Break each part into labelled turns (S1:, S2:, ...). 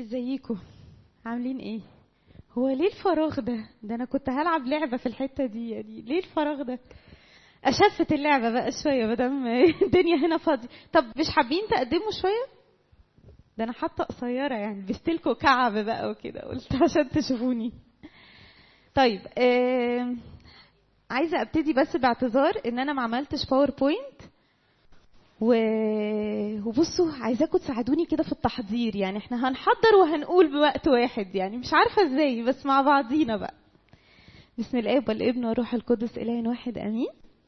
S1: ازيكم عاملين ايه هو ليه الفراغ ده ده انا كنت هلعب لعبه في الحته دي يعني ليه الفراغ ده اشفت اللعبه بقى شويه مادام الدنيا هنا فاضيه طب مش حابين تقدموا شويه ده انا حاطه قصيره يعني بستلكوا كعب بقى وكده قلت عشان تشوفوني طيب آه عايزه ابتدي بس باعتذار ان انا ما عملتش باوربوينت و... وبصوا عايزاكم تساعدوني كده في التحضير يعني احنا هنحضر وهنقول بوقت واحد يعني مش عارفه ازاي بس مع بعضينا بقى بسم الاب والابن والروح القدس اله واحد امين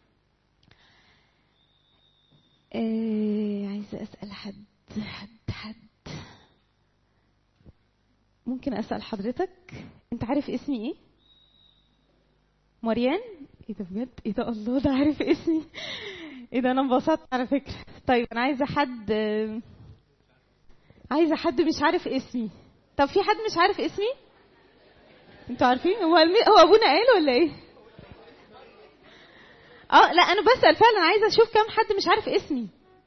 S1: آه عايزه اسال حد حد حد ممكن اسال حضرتك انت عارف اسمي ايه مريان ايه ده بجد ايه ده الله ده عارف اسمي ايه ده انا انبسطت على فكره طيب انا عايزه حد عايزه حد مش عارف اسمي طب في حد مش عارف اسمي انتوا عارفين هو الم... هو ابونا قال ولا ايه اه لا انا بسال فعلا عايزه اشوف كام حد مش عارف اسمي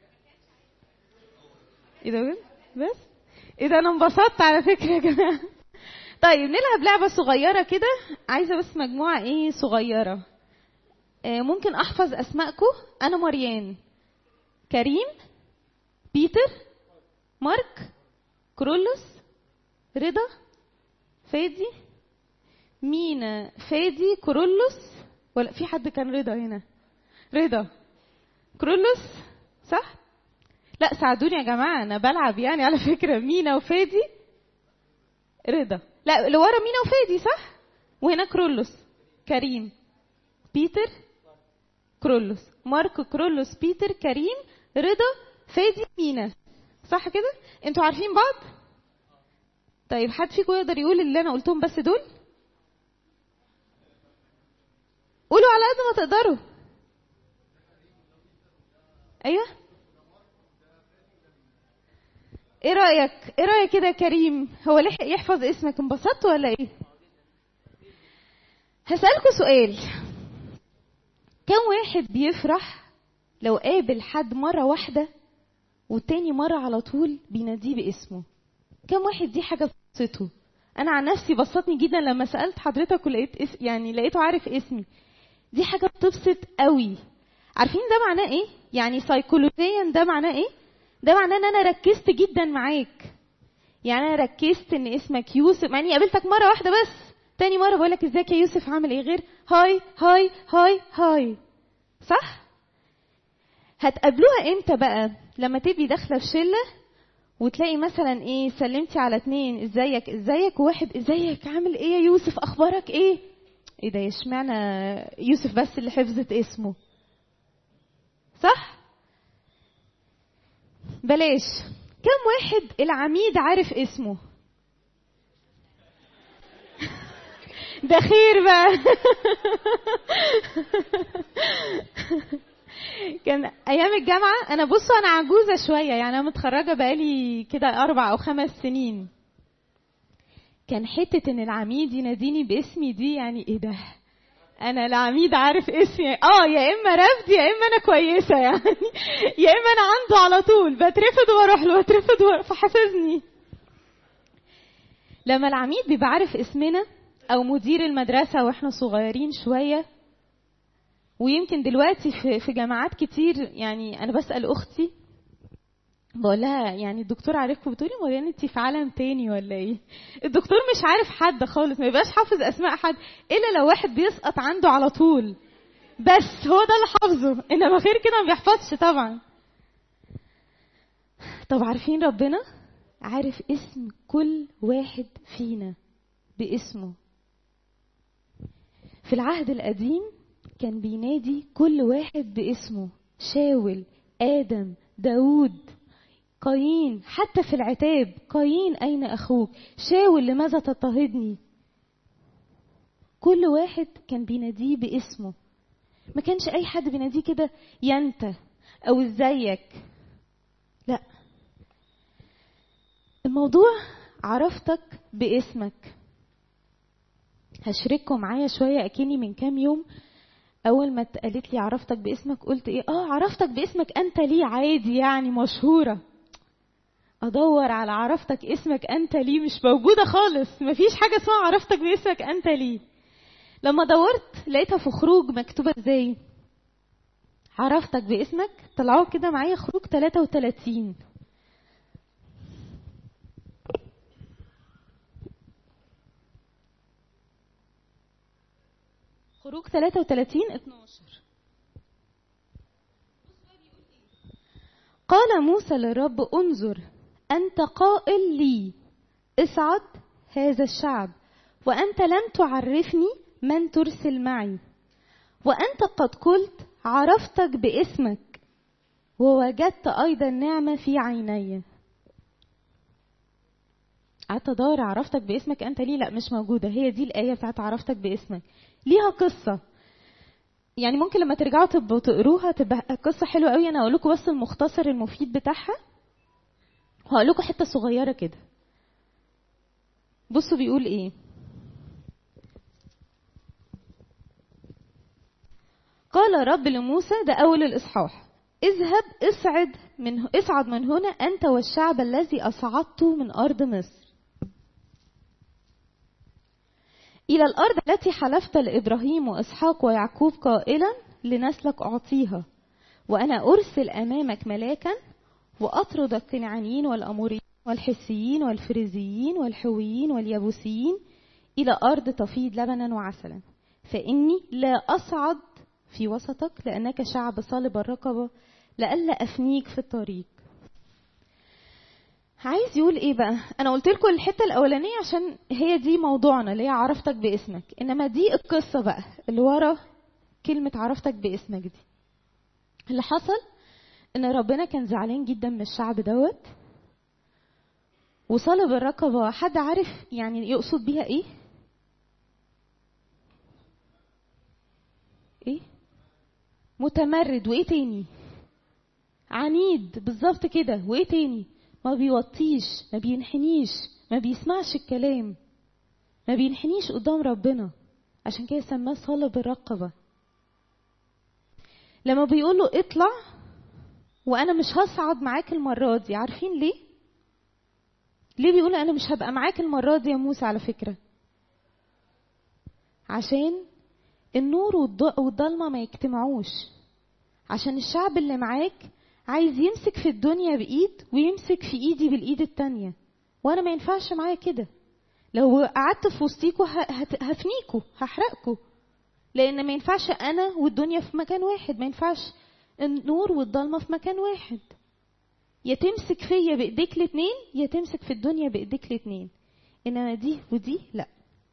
S1: ايه ده بجد بس ايه ده انا انبسطت على فكره يا جماعه طيب نلعب لعبه صغيره كده عايزه بس مجموعه ايه صغيره ممكن احفظ اسماءكم انا مريان كريم بيتر مارك كرولوس رضا فادي مينا فادي كرولوس ولا في حد كان رضا هنا رضا كرولوس صح لا ساعدوني يا جماعه انا بلعب يعني على فكره مينا وفادي رضا لا اللي ورا مينا وفادي صح وهنا كرولوس كريم بيتر كرولوس مارك كرولوس بيتر كريم رضا فادي مينا صح كده انتوا عارفين بعض طيب حد فيكم يقدر يقول اللي انا قلتهم بس دول قولوا على قد ما تقدروا ايوه ايه رايك ايه رايك كده يا كريم هو لحق يحفظ اسمك انبسطت ولا ايه هسألكوا سؤال كم واحد بيفرح لو قابل حد مرة واحدة والتاني مرة على طول بيناديه باسمه كم واحد دي حاجة بسطته أنا عن نفسي بسطني جدا لما سألت حضرتك ولقيت اس... يعني لقيته عارف اسمي دي حاجة بتبسط قوي عارفين ده معناه ايه؟ يعني سيكولوجيا ده معناه ايه؟ ده معناه ان انا ركزت جدا معاك يعني انا ركزت ان اسمك يوسف مع اني قابلتك مرة واحدة بس تاني مرة بقولك ازيك يا يوسف عامل ايه غير هاي هاي هاي هاي صح؟ هتقابلوها امتى بقى؟ لما تبقي داخلة في شلة وتلاقي مثلا ايه سلمتي على اتنين ازيك ازيك وواحد ازيك عامل ايه يا يوسف اخبارك ايه؟ ايه ده اشمعنى يوسف بس اللي حفظت اسمه؟ صح؟ بلاش كم واحد العميد عارف اسمه؟ ده خير بقى كان ايام الجامعه انا بصوا انا عجوزه شويه يعني انا متخرجه بقالي كده اربع او خمس سنين كان حته ان العميد يناديني باسمي دي يعني ايه ده انا العميد عارف اسمي اه يا اما رفض يا اما انا كويسه يعني يا اما انا عنده على طول بترفض واروح له بترفض واروح فحافظني لما العميد بيبقى عارف اسمنا او مدير المدرسه واحنا صغيرين شويه ويمكن دلوقتي في في جامعات كتير يعني انا بسال اختي بقول لها يعني الدكتور عارفكم بتقولي مريان انت في عالم تاني ولا ايه الدكتور مش عارف حد خالص ما يبقاش حافظ اسماء حد الا لو واحد بيسقط عنده على طول بس هو ده اللي حافظه انما غير كده ما بيحفظش طبعا طب عارفين ربنا عارف اسم كل واحد فينا باسمه في العهد القديم كان بينادي كل واحد باسمه شاول آدم داود قايين حتى في العتاب قايين أين أخوك شاول لماذا تضطهدني كل واحد كان بيناديه باسمه ما كانش أي حد بيناديه كده ينت أو ازيك لا الموضوع عرفتك باسمك هشارككم معايا شوية أكني من كام يوم اول ما قالت لي عرفتك باسمك قلت ايه اه عرفتك باسمك انت ليه عادي يعني مشهوره ادور على عرفتك اسمك انت ليه مش موجوده خالص مفيش حاجه اسمها عرفتك باسمك انت ليه لما دورت لقيتها في خروج مكتوبه ازاي عرفتك باسمك طلعوا كده معايا خروج 33 خروج 33 12 قال موسى للرب انظر أنت قائل لي اصعد هذا الشعب وأنت لم تعرفني من ترسل معي وأنت قد قلت عرفتك باسمك ووجدت أيضا نعمة في عيني قعدت ادور عرفتك باسمك انت ليه لا مش موجوده هي دي الايه بتاعت عرفتك باسمك ليها قصه يعني ممكن لما ترجعوا تبقوا تقروها تبقى قصه حلوه قوي انا اقول لكم بس المختصر المفيد بتاعها وهقول لكم حته صغيره كده بصوا بيقول ايه قال رب لموسى ده اول الاصحاح اذهب اصعد من اصعد من هنا انت والشعب الذي اصعدته من ارض مصر الى الارض التي حلفت لابراهيم واسحاق ويعقوب قائلا لنسلك اعطيها وانا ارسل امامك ملاكا واطرد الكنعانيين والاموريين والحسيين والفريزيين والحويين واليبوسيين الى ارض تفيض لبنا وعسلا فاني لا اصعد في وسطك لانك شعب صلب الرقبه لئلا افنيك في الطريق عايز يقول ايه بقى انا قلت لكم الحته الاولانيه عشان هي دي موضوعنا اللي هي عرفتك باسمك انما دي القصه بقى اللي ورا كلمه عرفتك باسمك دي اللي حصل ان ربنا كان زعلان جدا من الشعب دوت وصلب الرقبه حد عارف يعني يقصد بيها ايه ايه متمرد وايه تاني عنيد بالظبط كده وايه تاني ما بيوطيش ما بينحنيش ما بيسمعش الكلام ما بينحنيش قدام ربنا عشان كده سماه صلب الرقبة لما بيقول له اطلع وانا مش هصعد معاك المرة دي عارفين ليه ليه بيقول انا مش هبقى معاك المرة دي يا موسى على فكرة عشان النور والضلمة ما يجتمعوش عشان الشعب اللي معاك عايز يمسك في الدنيا بإيد ويمسك في إيدي بالإيد التانية وأنا ما ينفعش معايا كده لو قعدت في وسطيكوا هفنيكوا هحرقكوا لأن ما ينفعش أنا والدنيا في مكان واحد ما ينفعش النور والضلمة في مكان واحد يا تمسك فيا بإيديك الاتنين يا تمسك في الدنيا بإيديك الاتنين إنما دي ودي لأ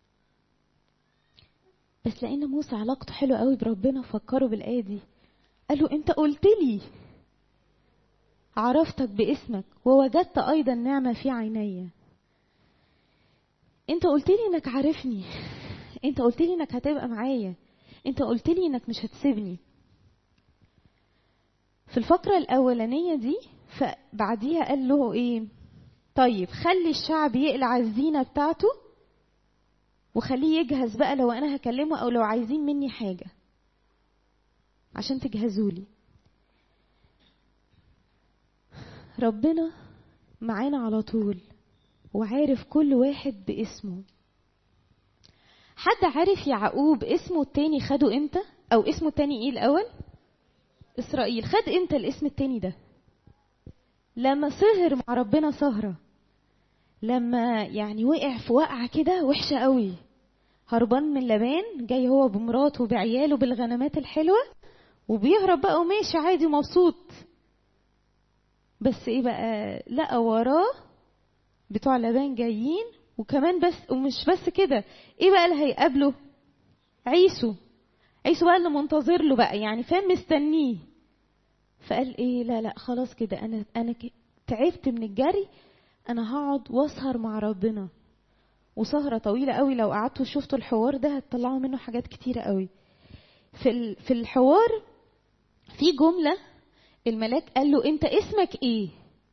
S1: بس لأن موسى علاقته حلوة قوي بربنا فكروا بالآية دي قال له أنت قلت لي عرفتك باسمك ووجدت أيضا نعمة في عيني أنت قلت لي إنك عارفني أنت قلت لي إنك هتبقى معايا أنت قلت لي إنك مش هتسيبني في الفقرة الأولانية دي فبعديها قال له إيه طيب خلي الشعب يقلع الزينة بتاعته وخليه يجهز بقى لو أنا هكلمه أو لو عايزين مني حاجة عشان تجهزوا لي ربنا معانا على طول وعارف كل واحد باسمه حد عارف يعقوب اسمه التاني خده امتى او اسمه التاني ايه الاول اسرائيل خد امتى الاسم التاني ده لما سهر مع ربنا سهرة لما يعني وقع في وقعة كده وحشة قوي هربان من لبان جاي هو بمراته وبعياله بالغنمات الحلوة وبيهرب بقى وماشي عادي مبسوط بس ايه بقى لقى وراه بتوع لبان جايين وكمان بس ومش بس كده ايه بقى اللي هيقابله عيسو عيسو بقى اللي منتظر له بقى يعني فاهم مستنيه فقال ايه لا لا خلاص كده انا انا تعبت من الجري انا هقعد واسهر مع ربنا وسهره طويله قوي لو قعدتوا شفتوا الحوار ده هتطلعوا منه حاجات كتيره قوي في في الحوار في جمله الملاك قال له انت اسمك ايه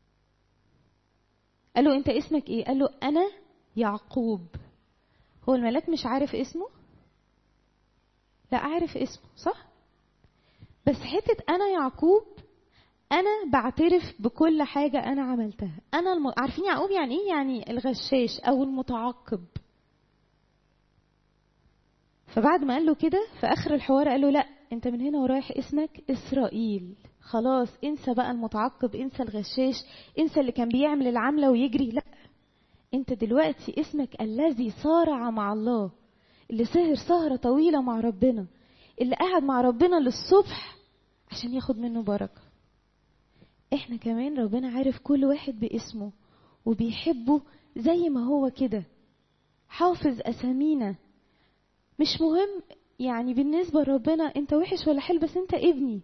S1: قال له انت اسمك ايه قال له انا يعقوب هو الملاك مش عارف اسمه لا عارف اسمه صح بس حته انا يعقوب انا بعترف بكل حاجه انا عملتها انا الم... عارفين يعقوب يعني ايه يعني الغشاش او المتعقب فبعد ما قال له كده في اخر الحوار قال له لا انت من هنا ورايح اسمك اسرائيل خلاص انسى بقى المتعقب انسى الغشاش انسى اللي كان بيعمل العمله ويجري لا انت دلوقتي اسمك الذي صارع مع الله اللي سهر سهره طويله مع ربنا اللي قعد مع ربنا للصبح عشان ياخد منه بركه احنا كمان ربنا عارف كل واحد باسمه وبيحبه زي ما هو كده حافظ اسامينا مش مهم يعني بالنسبة لربنا انت وحش ولا حلو بس انت ابني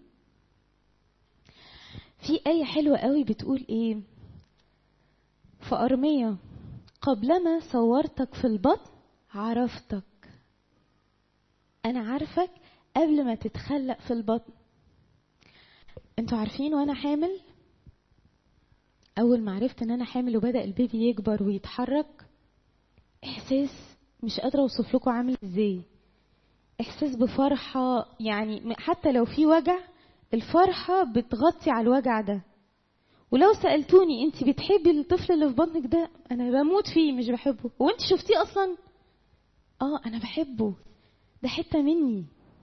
S1: في آية حلوة قوي بتقول ايه في أرمية قبلما صورتك في البطن عرفتك أنا عارفك قبل ما تتخلق في البطن انتوا عارفين وانا حامل اول ما عرفت ان انا حامل وبدا البيبي يكبر ويتحرك احساس مش قادره اوصف لكم عامل ازاي احساس بفرحه يعني حتى لو في وجع الفرحه بتغطي على الوجع ده ولو سالتوني انت بتحبي الطفل اللي في بطنك ده انا بموت فيه مش بحبه هو انت شفتيه اصلا اه انا بحبه ده حته مني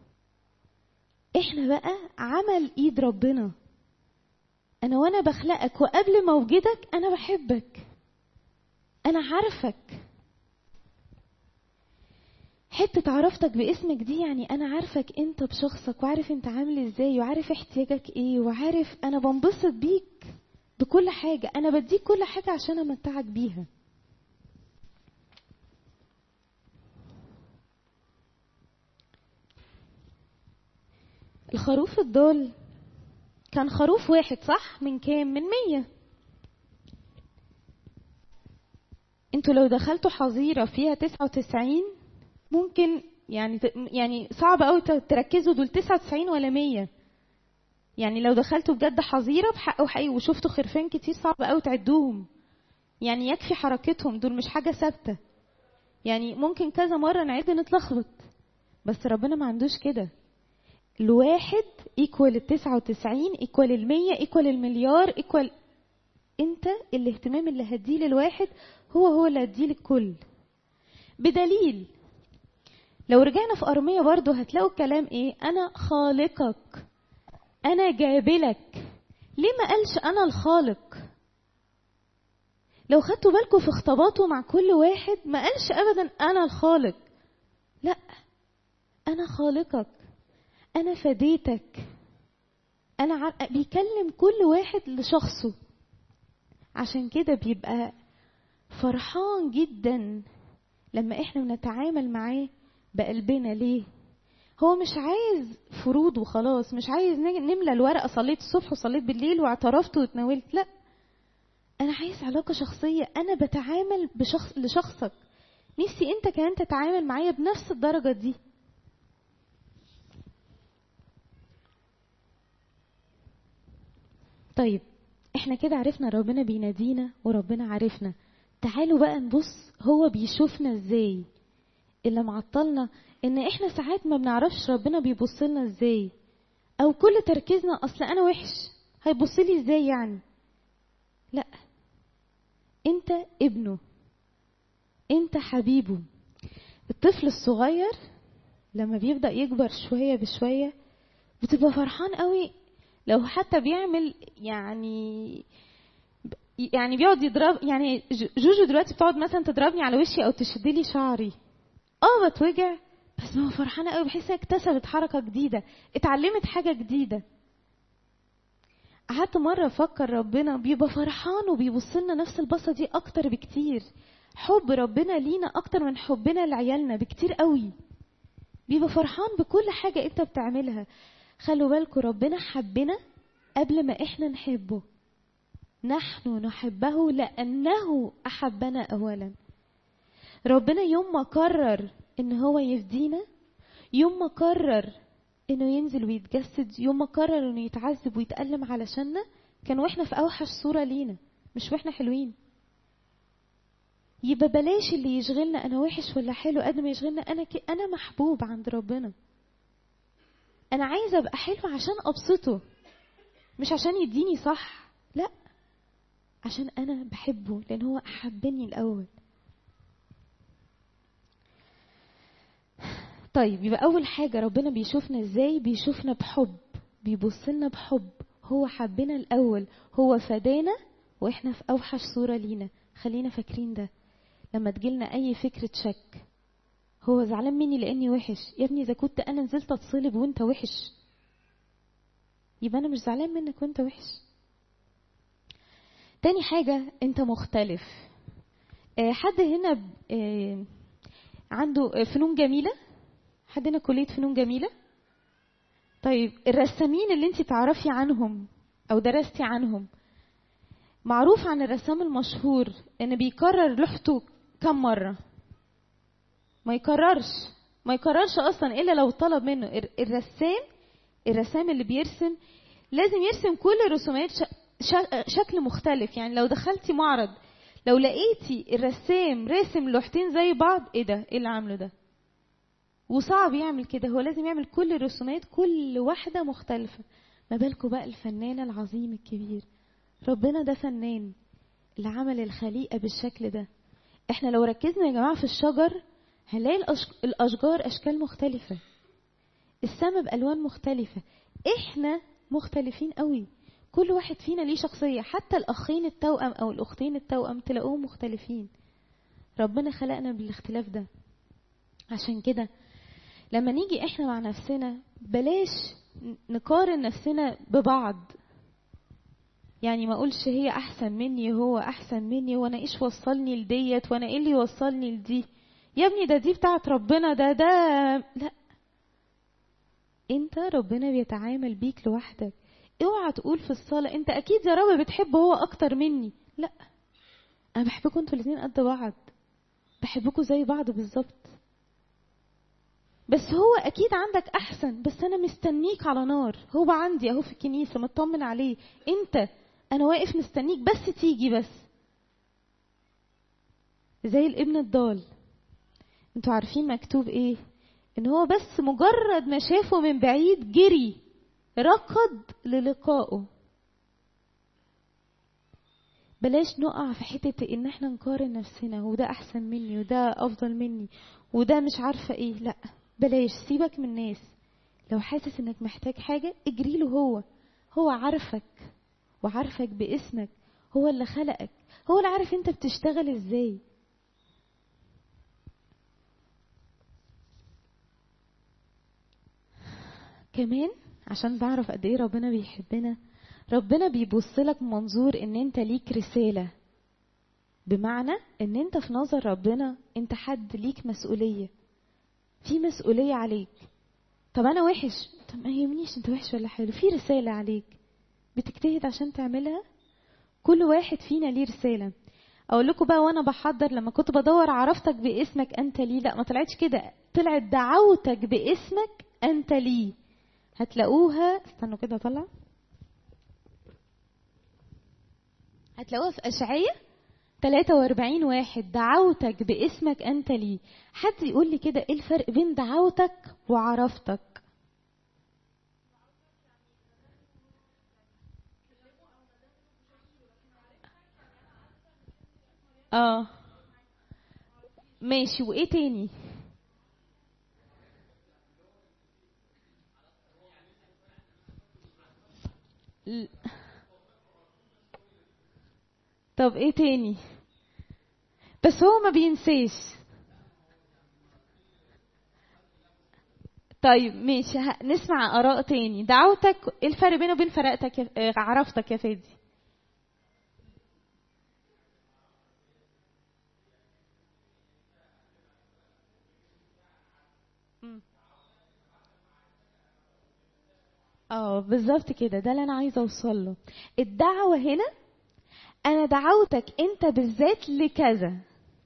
S1: احنا بقى عمل ايد ربنا انا وانا بخلقك وقبل ما اوجدك انا بحبك انا عارفك حتة عرفتك باسمك دي يعني أنا عارفك أنت بشخصك وعارف أنت عامل إزاي وعارف احتياجك إيه وعارف أنا بنبسط بيك بكل حاجة أنا بديك كل حاجة عشان أمتعك بيها الخروف الضال كان خروف واحد صح من كام من مية انتوا لو دخلتوا حظيرة فيها تسعة وتسعين ممكن يعني يعني صعب قوي تركزوا دول 99 ولا 100 يعني لو دخلتوا بجد حظيره بحق وحقيقي وشفتوا خرفان كتير صعب قوي تعدوهم يعني يكفي حركتهم دول مش حاجه ثابته يعني ممكن كذا مره نعد نتلخبط بس ربنا ما عندوش كده الواحد ايكوال ال 99 ايكوال ال 100 ايكوال المليار ايكوال انت الاهتمام اللي هديه للواحد هو هو اللي هديه للكل بدليل لو رجعنا في أرمية برضو هتلاقوا الكلام ايه انا خالقك انا جابلك ليه ما قالش انا الخالق لو خدتوا بالكم في خطاباته مع كل واحد ما قالش ابدا انا الخالق لا انا خالقك انا فديتك انا ع... بيكلم كل واحد لشخصه عشان كده بيبقى فرحان جدا لما احنا بنتعامل معاه بقلبنا ليه هو مش عايز فروض وخلاص مش عايز نملى الورقه صليت الصبح وصليت بالليل واعترفت واتناولت لا انا عايز علاقه شخصيه انا بتعامل بشخص لشخصك نفسي انت كمان تتعامل معايا بنفس الدرجه دي طيب احنا كده عرفنا ربنا بينادينا وربنا عارفنا تعالوا بقى نبص هو بيشوفنا ازاي اللي معطلنا ان احنا ساعات ما بنعرفش ربنا بيبص لنا ازاي او كل تركيزنا اصل انا وحش هيبص لي ازاي يعني لا انت ابنه انت حبيبه الطفل الصغير لما بيبدا يكبر شويه بشويه بتبقى فرحان قوي لو حتى بيعمل يعني يعني بيقعد يضرب يعني جوجو دلوقتي بتقعد مثلا تضربني على وشي او تشد لي شعري اه بتوجع بس ما فرحانه قوي بحس اكتسبت حركه جديده اتعلمت حاجه جديده قعدت مره افكر ربنا بيبقى فرحان وبيبص لنا نفس البصه دي اكتر بكتير حب ربنا لينا اكتر من حبنا لعيالنا بكتير قوي بيبقى فرحان بكل حاجه انت بتعملها خلوا بالكم ربنا حبنا قبل ما احنا نحبه نحن نحبه لانه احبنا اولا ربنا يوم ما قرر ان هو يفدينا يوم ما قرر انه ينزل ويتجسد يوم ما قرر انه يتعذب ويتألم علشاننا كان واحنا في اوحش صورة لينا مش واحنا حلوين يبقى بلاش اللي يشغلنا انا وحش ولا حلو قد ما يشغلنا انا كي انا محبوب عند ربنا انا عايزه ابقى حلو عشان ابسطه مش عشان يديني صح لا عشان انا بحبه لان هو احبني الاول طيب يبقى اول حاجه ربنا بيشوفنا ازاي بيشوفنا بحب بيبص لنا بحب هو حبنا الاول هو فدانا واحنا في اوحش صوره لينا خلينا فاكرين ده لما تجيلنا اي فكره شك هو زعلان مني لاني وحش يا ابني اذا كنت انا نزلت اتصلب وانت وحش يبقى انا مش زعلان منك وانت وحش تاني حاجة انت مختلف آه، حد هنا آه، عنده فنون جميلة حد هنا كلية فنون جميلة طيب الرسامين اللي انت تعرفي عنهم او درستي عنهم معروف عن الرسام المشهور ان بيكرر لوحته كم مرة ما يكررش ما يكررش اصلا الا لو طلب منه الر- الرسام الرسام اللي بيرسم لازم يرسم كل الرسومات ش- ش- شكل مختلف يعني لو دخلتي معرض لو لقيتي الرسام راسم لوحتين زي بعض ايه ده ايه اللي عامله ده وصعب يعمل كده هو لازم يعمل كل الرسومات كل واحدة مختلفة ما بالكوا بقى الفنان العظيم الكبير ربنا ده فنان اللي عمل الخليقة بالشكل ده احنا لو ركزنا يا جماعة في الشجر هنلاقي الأش- الأشجار أشكال مختلفة السماء بألوان مختلفة احنا مختلفين قوي كل واحد فينا ليه شخصية حتى الأخين التوأم أو الأختين التوأم تلاقوهم مختلفين ربنا خلقنا بالاختلاف ده عشان كده لما نيجي احنا مع نفسنا بلاش نقارن نفسنا ببعض يعني ما اقولش هي احسن مني هو احسن مني وانا ايش وصلني لديت وانا ايه اللي يوصلني لدي يا ابني ده دي بتاعت ربنا ده ده لا انت ربنا بيتعامل بيك لوحدك اوعى تقول في الصلاة انت اكيد يا رب بتحب هو اكتر مني لا انا بحبكم انتوا الاتنين قد بعض بحبكم زي بعض بالظبط بس هو اكيد عندك احسن بس انا مستنيك على نار هو عندي اهو في الكنيسه مطمن عليه انت انا واقف مستنيك بس تيجي بس زي الابن الضال انتوا عارفين مكتوب ايه ان هو بس مجرد ما شافه من بعيد جري ركض للقائه بلاش نقع في حتة ان احنا نقارن نفسنا وده احسن مني وده افضل مني وده مش عارفة ايه لا بلاش سيبك من الناس لو حاسس انك محتاج حاجة اجري له هو هو عارفك وعارفك باسمك هو اللي خلقك هو اللي عارف انت بتشتغل ازاي كمان عشان بعرف قد ايه ربنا بيحبنا ربنا بيبص لك منظور ان انت ليك رسالة بمعنى ان انت في نظر ربنا انت حد ليك مسؤولية في مسؤولية عليك طب انا وحش طب ما يهمنيش انت وحش ولا حلو في رسالة عليك بتجتهد عشان تعملها كل واحد فينا ليه رسالة اقول لكم بقى وانا بحضر لما كنت بدور عرفتك باسمك انت ليه لا ما طلعتش كده طلعت دعوتك باسمك انت ليه هتلاقوها استنوا كده اطلع هتلاقوها في اشعياء 43 واحد دعوتك باسمك انت ليه حد يقول لي كده ايه الفرق بين دعوتك وعرفتك اه ماشي وايه تاني ل- طب ايه تاني بس هو ما بينساش طيب ماشي ه- نسمع اراء تاني دعوتك ايه الفرق بينه وبين فرقتك يا... آه، عرفتك يا فادي مم. اه بالظبط كده ده اللي انا عايزه اوصل له الدعوه هنا انا دعوتك انت بالذات لكذا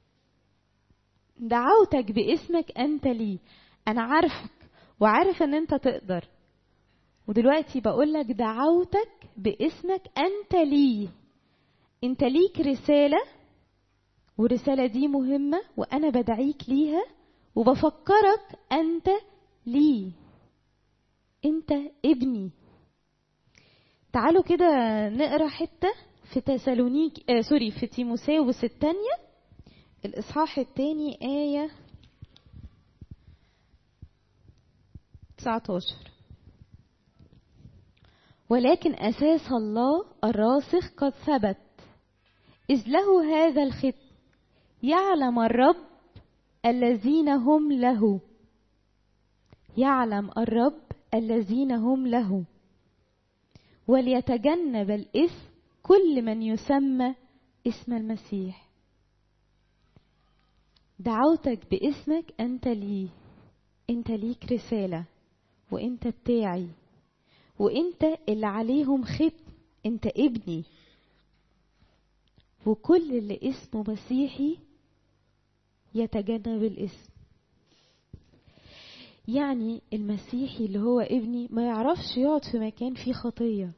S1: دعوتك باسمك انت لي انا عارفك وعارف ان انت تقدر ودلوقتي بقول لك دعوتك باسمك انت لي انت ليك رساله والرساله دي مهمه وانا بدعيك ليها وبفكرك انت لي انت ابني تعالوا كده نقرا حته في تسالونيك آه سوري في تيموساوس الثانيه الاصحاح الثاني ايه 19 ولكن اساس الله الراسخ قد ثبت اذ له هذا الختم يعلم الرب الذين هم له يعلم الرب الذين هم له وليتجنب الإثم كل من يسمى اسم المسيح دعوتك باسمك أنت لي أنت ليك رسالة وأنت بتاعي وأنت اللي عليهم ختم أنت ابني وكل اللي اسمه مسيحي يتجنب الاسم يعني المسيحي اللي هو ابني ما يعرفش يقعد في مكان فيه خطية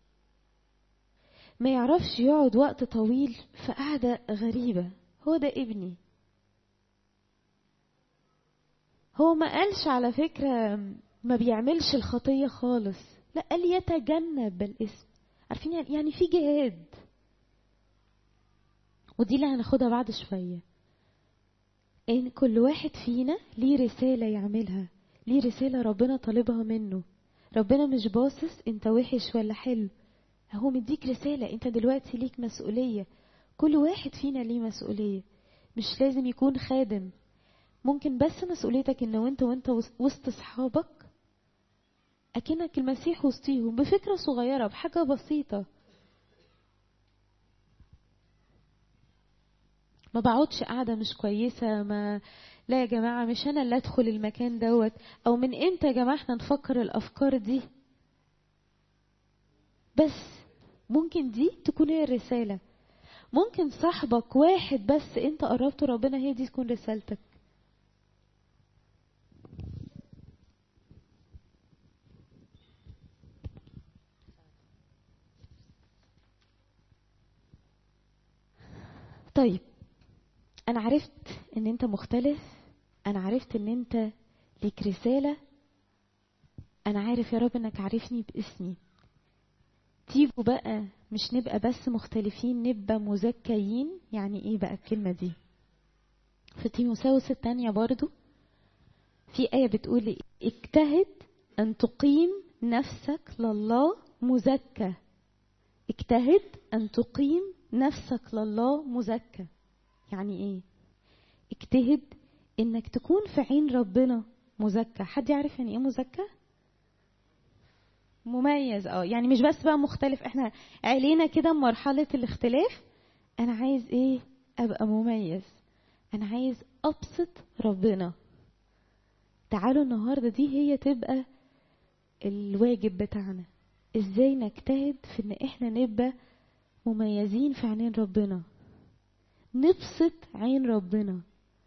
S1: ما يعرفش يقعد وقت طويل في قعدة غريبة هو ده ابني هو ما قالش على فكرة ما بيعملش الخطية خالص لا قال يتجنب الاسم عارفين يعني في جهاد ودي اللي هناخدها بعد شوية ان كل واحد فينا ليه رسالة يعملها ليه رسالة ربنا طالبها منه ربنا مش باصص انت وحش ولا حلو هو مديك رسالة انت دلوقتي ليك مسؤولية كل واحد فينا ليه مسؤولية مش لازم يكون خادم ممكن بس مسؤوليتك ان وانت وانت وسط اصحابك اكنك المسيح وسطيهم بفكرة صغيرة بحاجة بسيطة ما بقعدش قاعدة مش كويسة ما لا يا جماعة مش أنا اللي أدخل المكان دوت أو من إمتى يا جماعة احنا نفكر الأفكار دي بس ممكن دي تكون هي الرسالة ممكن صاحبك واحد بس انت قربته ربنا هي دي تكون رسالتك طيب انا عرفت ان انت مختلف انا عرفت ان انت ليك رسالة انا عارف يا رب انك عارفني باسمي تيجوا بقى مش نبقى بس مختلفين نبقى مزكيين يعني ايه بقى الكلمة دي في تيموساوس التانية برضو في آية بتقول إيه؟ اجتهد أن تقيم نفسك لله مزكى اجتهد أن تقيم نفسك لله مزكى يعني ايه اجتهد انك تكون في عين ربنا مزكى حد يعرف يعني ايه مزكى مميز اه يعني مش بس بقى مختلف احنا علينا كده مرحلة الاختلاف انا عايز ايه ابقى مميز انا عايز ابسط ربنا تعالوا النهاردة دي هي تبقى الواجب بتاعنا ازاي نجتهد في ان احنا نبقى مميزين في عينين ربنا نبسط عين ربنا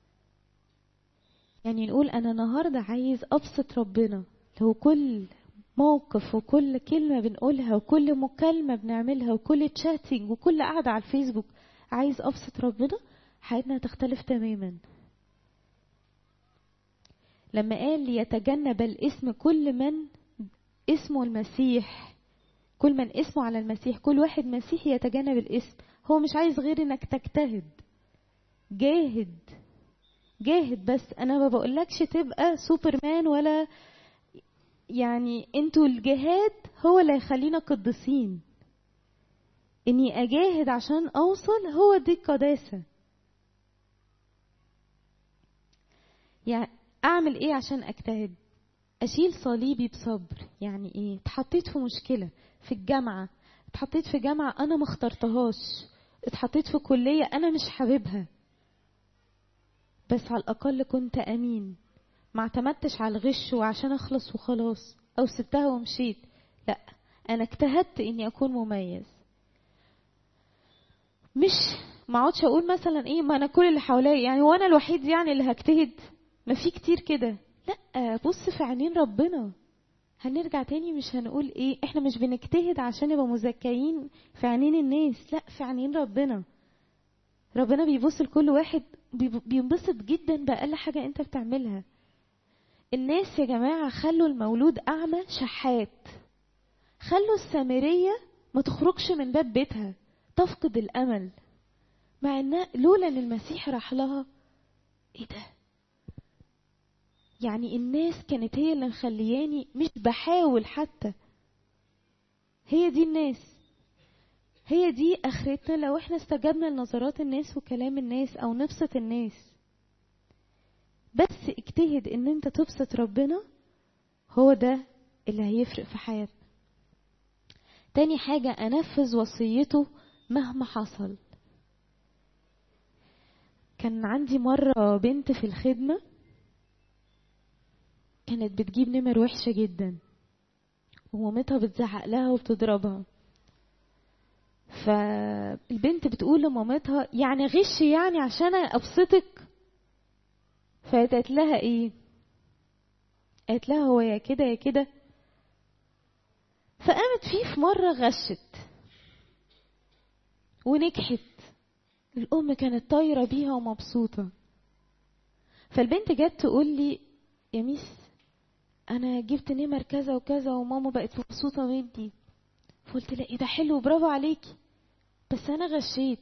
S1: يعني نقول انا النهارده عايز ابسط ربنا لو كل موقف وكل كلمه بنقولها وكل مكالمه بنعملها وكل تشاتنج وكل قعده على الفيسبوك عايز ابسط ربنا حياتنا هتختلف تماما لما قال ليتجنب الاسم كل من اسمه المسيح كل من اسمه على المسيح كل واحد مسيحي يتجنب الاسم هو مش عايز غير انك تجتهد جاهد جاهد بس انا ما بقولكش تبقى سوبرمان ولا يعني انتوا الجهاد هو اللي هيخلينا قديسين اني اجاهد عشان اوصل هو دي القداسة يعني اعمل ايه عشان اجتهد اشيل صليبي بصبر يعني ايه اتحطيت في مشكلة في الجامعة اتحطيت في جامعة انا ما اخترتهاش اتحطيت في كلية انا مش حاببها بس على الاقل كنت امين ما اعتمدتش على الغش وعشان اخلص وخلاص او سبتها ومشيت لا انا اجتهدت اني اكون مميز مش ما اقعدش اقول مثلا ايه ما انا كل اللي حواليا يعني وانا الوحيد يعني اللي هجتهد ما في كتير كده لا بص في عينين ربنا هنرجع تاني مش هنقول ايه احنا مش بنجتهد عشان نبقى مزكيين في عينين الناس لا في عينين ربنا ربنا بيبص لكل واحد بينبسط جدا بأقل حاجة انت بتعملها الناس يا جماعة خلوا المولود أعمى شحات خلوا السامرية ما تخرجش من باب بيتها تفقد الأمل مع ان لولا ان المسيح راح لها ايه ده يعني الناس كانت هي اللي مخلياني مش بحاول حتى هي دي الناس هي دي اخرتنا لو احنا استجبنا لنظرات الناس وكلام الناس او نبسط الناس بس اجتهد ان انت تبسط ربنا هو ده اللي هيفرق في حياتنا تاني حاجة انفذ وصيته مهما حصل كان عندي مرة بنت في الخدمة كانت بتجيب نمر وحشة جدا ومامتها بتزعق لها وبتضربها فالبنت بتقول لمامتها يعني غش يعني عشان ابسطك فقالت لها ايه قالت لها هو يا كده يا كده فقامت فيه في مرة غشت ونجحت الأم كانت طايرة بيها ومبسوطة فالبنت جت تقول لي يا ميس أنا جبت نمر كذا وكذا وماما بقت مبسوطة مني فقلت لها إيه ده حلو برافو عليكي بس أنا غشيت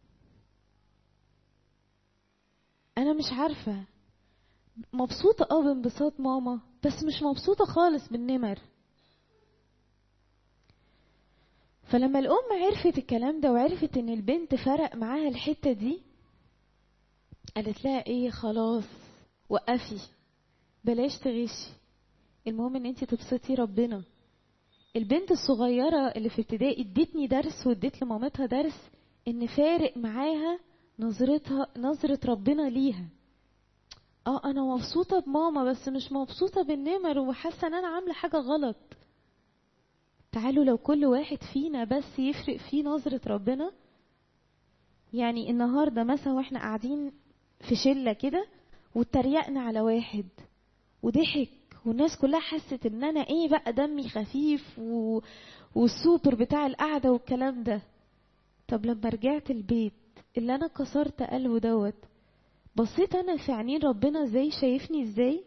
S1: أنا مش عارفة مبسوطة اه بانبساط ماما بس مش مبسوطة خالص بالنمر فلما الأم عرفت الكلام ده وعرفت إن البنت فرق معاها الحتة دي قالت لها إيه خلاص وقفي بلاش تغشي المهم إن أنت تبسطي ربنا البنت الصغيرة اللي في ابتدائي ادتني درس وادت لمامتها درس إن فارق معاها نظرتها نظرة ربنا ليها اه انا مبسوطة بماما بس مش مبسوطة بالنمر وحاسة ان انا عاملة حاجة غلط تعالوا لو كل واحد فينا بس يفرق فيه نظرة ربنا يعني النهاردة مثلا واحنا قاعدين في شلة كده واتريقنا على واحد وضحك والناس كلها حست ان انا ايه بقى دمي خفيف و... والسوبر بتاع القعدة والكلام ده طب لما رجعت البيت اللي انا كسرت قلبه دوت بصيت انا في عينين ربنا ازاي شايفني ازاي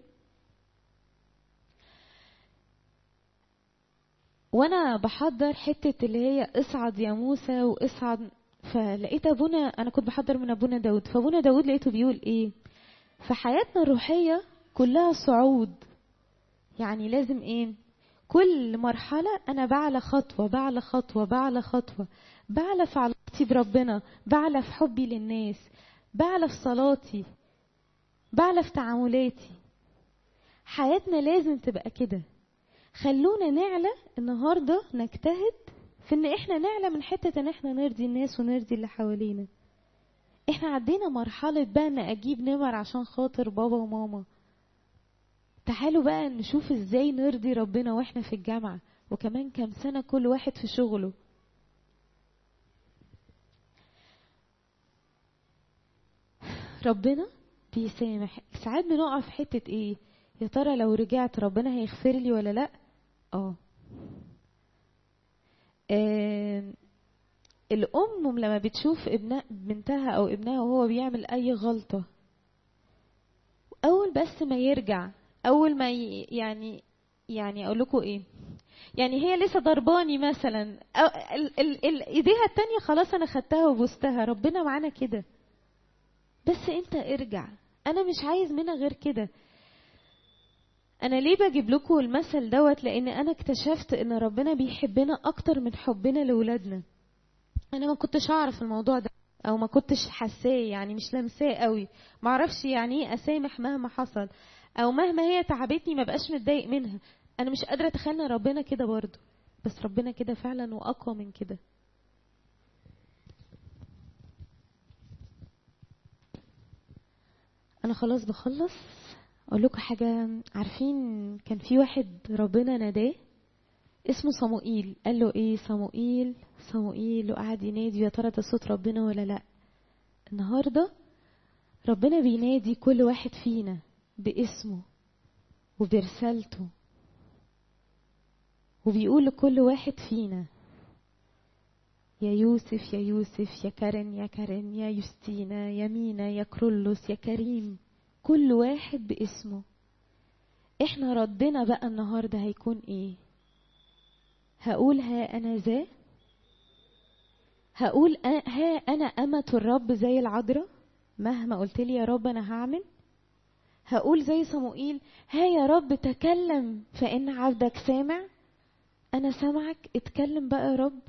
S1: وانا بحضر حتة اللي هي اصعد يا موسى واصعد فلقيت ابونا انا كنت بحضر من ابونا داود فابونا داود لقيته بيقول ايه في حياتنا الروحية كلها صعود يعني لازم ايه كل مرحلة انا بعلى خطوة بعلى خطوة بعلى خطوة بعلى في علاقتي بربنا بعلى في حبي للناس بعلى في صلاتي بعلى في تعاملاتي حياتنا لازم تبقى كده خلونا نعلى النهارده نجتهد في ان احنا نعلى من حته ان احنا نرضي الناس ونرضي اللي حوالينا احنا عدينا مرحله بقى ان اجيب نمر عشان خاطر بابا وماما تعالوا بقى نشوف ازاي نرضي ربنا واحنا في الجامعه وكمان كام سنه كل واحد في شغله ربنا بيسامح ساعات بنقع في حتة ايه يا ترى لو رجعت ربنا هيغفر لي ولا لا اه آه، الأم لما بتشوف ابنها بنتها أو ابنها وهو بيعمل أي غلطة أول بس ما يرجع أول ما ي... يعني يعني أقول لكم إيه يعني هي لسه ضرباني مثلا أو ال... ال... ال... إيديها التانية خلاص أنا خدتها وبوستها ربنا معانا كده بس أنت ارجع أنا مش عايز منها غير كده انا ليه بجيب لكم المثل دوت لان انا اكتشفت ان ربنا بيحبنا اكتر من حبنا لاولادنا انا ما كنتش اعرف الموضوع ده او ما كنتش حاساه يعني مش لمساه قوي ما اعرفش يعني ايه اسامح مهما حصل او مهما هي تعبتني ما بقاش متضايق منها انا مش قادره اتخيل ان ربنا كده برضه بس ربنا كده فعلا واقوى من كده انا خلاص بخلص اقول لكم حاجه عارفين كان في واحد ربنا ناداه اسمه صموئيل قال له ايه صموئيل صموئيل وقعد ينادي يا ترى ده صوت ربنا ولا لا النهارده ربنا بينادي كل واحد فينا باسمه وبرسالته وبيقول لكل واحد فينا يا يوسف يا يوسف يا كارن يا كارن يا يوستينا يا مينا يا كرولوس يا كريم كل واحد باسمه احنا ردنا بقى النهارده هيكون ايه هقول ها أنا ذا هقول ها أنا أمة الرب زي العذراء مهما قلت لي يا رب أنا هعمل هقول زي صموئيل ها يا رب تكلم فإن عبدك سامع أنا سامعك اتكلم بقى يا رب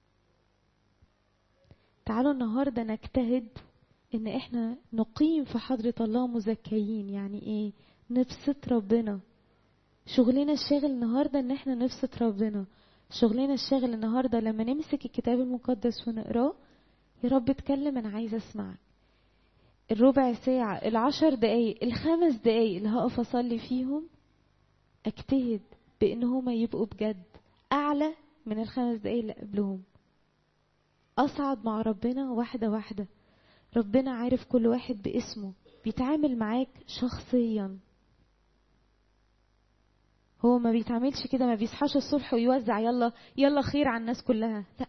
S1: تعالوا النهاردة نجتهد إن إحنا نقيم في حضرة الله مزكيين يعني إيه نبسط ربنا شغلنا الشاغل النهاردة إن إحنا نبسط ربنا شغلنا الشاغل النهاردة لما نمسك الكتاب المقدس ونقراه يا رب اتكلم أنا عايزة أسمعك الربع ساعة العشر دقايق الخمس دقايق اللي هقف أصلي فيهم أجتهد بإن هما يبقوا بجد أعلى من الخمس دقايق اللي قبلهم أصعد مع ربنا واحدة واحدة ربنا عارف كل واحد باسمه بيتعامل معاك شخصيا هو ما بيتعاملش كده ما بيصحاش الصبح ويوزع يلا يلا خير على الناس كلها لا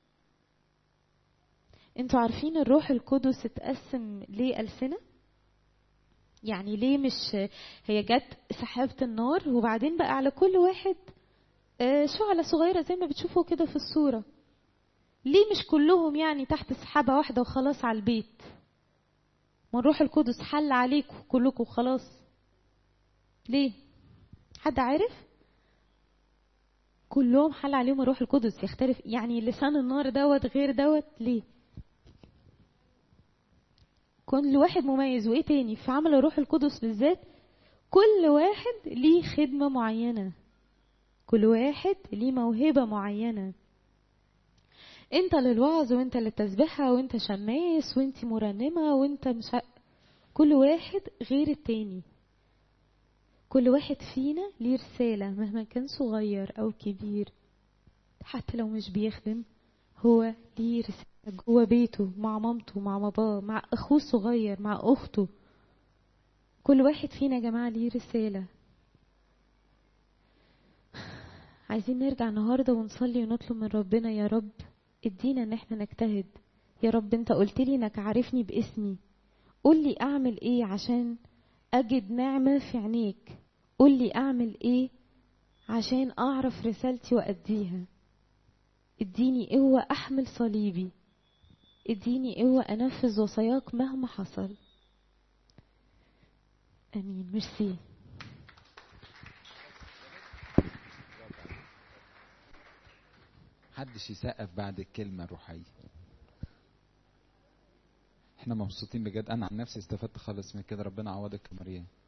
S1: انتوا عارفين الروح القدس اتقسم ليه ألسنة يعني ليه مش هي جت سحابة النار وبعدين بقى على كل واحد شعلة صغيرة زي ما بتشوفوا كده في الصورة ليه مش كلهم يعني تحت سحابة واحدة وخلاص على البيت ما الروح القدس حل عليكم كلكم خلاص ليه حد عارف كلهم حل عليهم الروح القدس يختلف يعني لسان النار دوت غير دوت ليه كل واحد مميز وايه تاني في عمل الروح القدس بالذات كل واحد ليه خدمة معينة كل واحد ليه موهبة معينة انت للوعظ وانت للتسبيحة وانت شماس وانت مرنمة وانت مش كل واحد غير التاني كل واحد فينا ليه رسالة مهما كان صغير أو كبير حتى لو مش بيخدم هو ليه رسالة جوه بيته مع مامته مع باباه مع أخوه الصغير مع أخته كل واحد فينا يا جماعة ليه رسالة عايزين نرجع النهاردة ونصلي ونطلب من ربنا يا رب ادينا ان احنا نجتهد يا رب انت قلت لي انك عارفني باسمي قول لي اعمل ايه عشان اجد نعمة في عينيك قول لي اعمل ايه عشان اعرف رسالتي واديها اديني قوة احمل صليبي اديني قوة انفذ وصاياك مهما حصل امين ميرسي
S2: محدش يسقف بعد الكلمة الروحية احنا مبسوطين بجد انا عن نفسي استفدت خالص من كده ربنا عوضك يا مريم